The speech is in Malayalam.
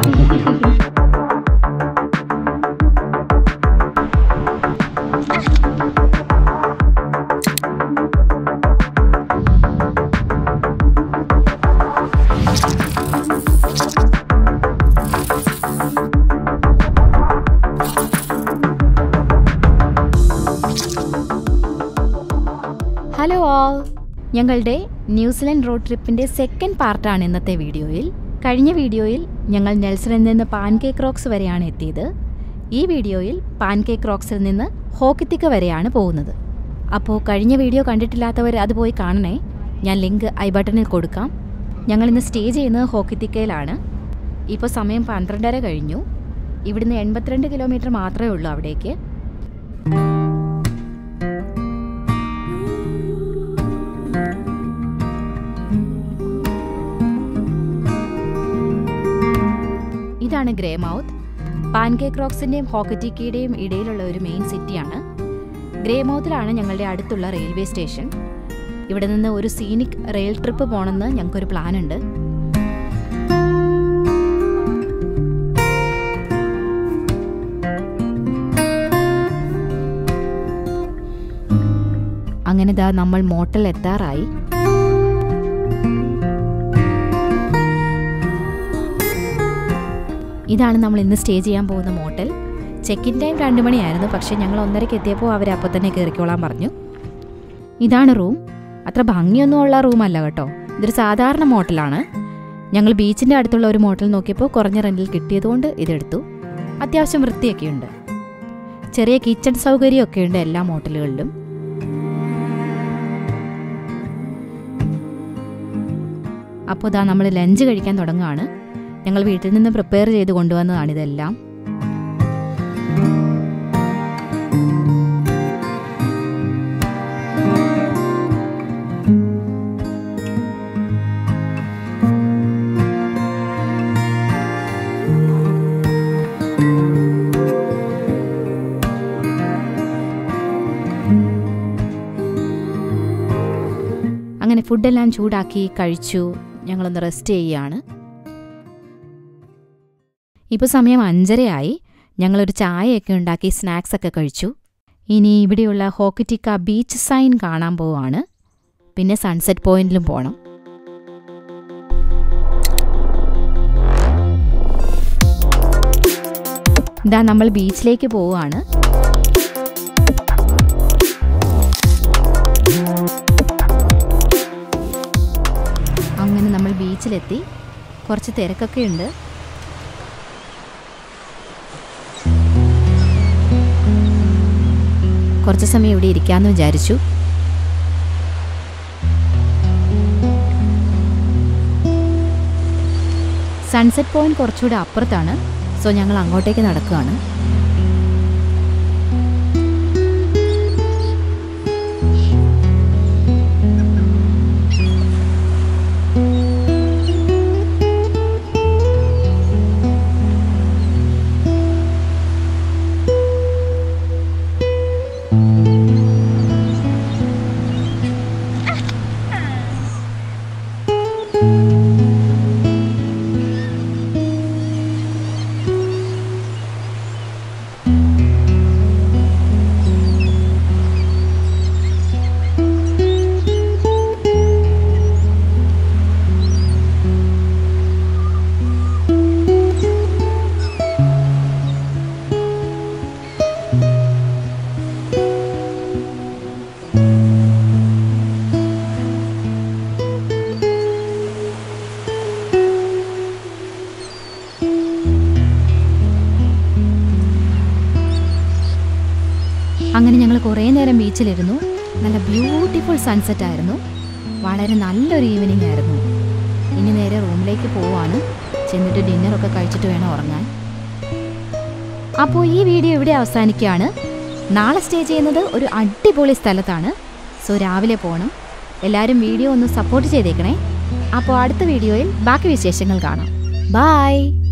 ഹലോ ഓൾ ഞങ്ങളുടെ ന്യൂസിലൻഡ് റോഡ് ട്രിപ്പിന്റെ സെക്കൻഡ് പാർട്ടാണ് ഇന്നത്തെ വീഡിയോയിൽ കഴിഞ്ഞ വീഡിയോയിൽ ഞങ്ങൾ നെൽസണിൽ നിന്ന് പാൻകേക്ക് റോക്സ് വരെയാണ് എത്തിയത് ഈ വീഡിയോയിൽ പാൻകേക്ക് റോക്സിൽ നിന്ന് ഹോക്കിത്തിക്ക വരെയാണ് പോകുന്നത് അപ്പോൾ കഴിഞ്ഞ വീഡിയോ കണ്ടിട്ടില്ലാത്തവർ അത് പോയി കാണണേ ഞാൻ ലിങ്ക് ഐ ബട്ടണിൽ കൊടുക്കാം ഞങ്ങൾ ഇന്ന് സ്റ്റേ ചെയ്യുന്നത് ഹോക്കിത്തിക്കയിലാണ് ഇപ്പോൾ സമയം പന്ത്രണ്ടര കഴിഞ്ഞു ഇവിടുന്ന് എൺപത്തിരണ്ട് കിലോമീറ്റർ മാത്രമേ ഉള്ളൂ അവിടേക്ക് ഇതാണ് ഗ്രേ മൗത്ത് പാൻകേക്ക് റോക്സിന്റെയും ഹോക്കറ്റിക്കയുടെയും ഇടയിലുള്ള ഒരു മെയിൻ സിറ്റിയാണ് ഗ്രേ മൗത്തിലാണ് ഞങ്ങളുടെ അടുത്തുള്ള റെയിൽവേ സ്റ്റേഷൻ ഇവിടെ നിന്ന് ഒരു സീനിക് റെയിൽ ട്രിപ്പ് പോകണമെന്ന് ഞങ്ങൾക്കൊരു പ്ലാൻ ഉണ്ട് അങ്ങനെ ദാ നമ്മൾ മോട്ടൽ എത്താറായി ഇതാണ് നമ്മൾ ഇന്ന് സ്റ്റേ ചെയ്യാൻ പോകുന്ന മോട്ടൽ ചെക്ക് ഇൻ ടൈം രണ്ട് മണിയായിരുന്നു പക്ഷേ ഞങ്ങൾ ഒന്നരയ്ക്ക് എത്തിയപ്പോൾ അവർ അപ്പോൾ തന്നെ കയറിക്കോളാൻ പറഞ്ഞു ഇതാണ് റൂം അത്ര ഭംഗിയൊന്നും ഉള്ള റൂമല്ല കേട്ടോ ഇതൊരു സാധാരണ മോട്ടലാണ് ഞങ്ങൾ ബീച്ചിൻ്റെ അടുത്തുള്ള ഒരു മോട്ടൽ നോക്കിയപ്പോൾ കുറഞ്ഞ റെൻറ്റിൽ കിട്ടിയതുകൊണ്ട് ഇതെടുത്തു അത്യാവശ്യം വൃത്തിയൊക്കെയുണ്ട് ചെറിയ കിച്ചൺ സൗകര്യമൊക്കെ ഉണ്ട് എല്ലാ മോട്ടലുകളിലും അപ്പോൾ ഇതാ നമ്മൾ ലഞ്ച് കഴിക്കാൻ തുടങ്ങുകയാണ് ഞങ്ങൾ വീട്ടിൽ നിന്ന് പ്രിപ്പയർ ചെയ്ത് കൊണ്ടുവന്നതാണ് ഇതെല്ലാം അങ്ങനെ ഫുഡെല്ലാം ചൂടാക്കി കഴിച്ചു ഞങ്ങളൊന്ന് റെസ്റ്റ് ചെയ്യുകയാണ് ഇപ്പോൾ സമയം അഞ്ചരയായി ഞങ്ങളൊരു ചായയൊക്കെ ഉണ്ടാക്കി സ്നാക്സ് ഒക്കെ കഴിച്ചു ഇനി ഇവിടെയുള്ള ഹോക്കിറ്റിക്ക ബീച്ച് സൈൻ കാണാൻ പോവാണ് പിന്നെ സൺസെറ്റ് പോയിന്റിലും പോകണം ഇതാ നമ്മൾ ബീച്ചിലേക്ക് പോവുകയാണ് അങ്ങനെ നമ്മൾ ബീച്ചിലെത്തി കുറച്ച് തിരക്കൊക്കെ ഉണ്ട് കുറച്ച് സമയം ഇവിടെ ഇരിക്കാമെന്ന് വിചാരിച്ചു സൺസെറ്റ് പോയിന്റ് കുറച്ചുകൂടെ അപ്പുറത്താണ് സോ ഞങ്ങൾ അങ്ങോട്ടേക്ക് നടക്കുകയാണ് അങ്ങനെ ഞങ്ങൾ കുറേ നേരം ബീച്ചിലിരുന്നു നല്ല ബ്യൂട്ടിഫുൾ സൺസെറ്റ് ആയിരുന്നു വളരെ നല്ലൊരു ഈവനിങ് ആയിരുന്നു ഇനി നേരെ റൂമിലേക്ക് പോവാണ് ചെന്നിട്ട് ഡിന്നറൊക്കെ കഴിച്ചിട്ട് വേണം ഉറങ്ങാൻ അപ്പോൾ ഈ വീഡിയോ ഇവിടെ അവസാനിക്കുകയാണ് നാളെ സ്റ്റേ ചെയ്യുന്നത് ഒരു അടിപൊളി സ്ഥലത്താണ് സോ രാവിലെ പോകണം എല്ലാവരും വീഡിയോ ഒന്ന് സപ്പോർട്ട് ചെയ്തേക്കണേ അപ്പോൾ അടുത്ത വീഡിയോയിൽ ബാക്കി വിശേഷങ്ങൾ കാണാം ബായ്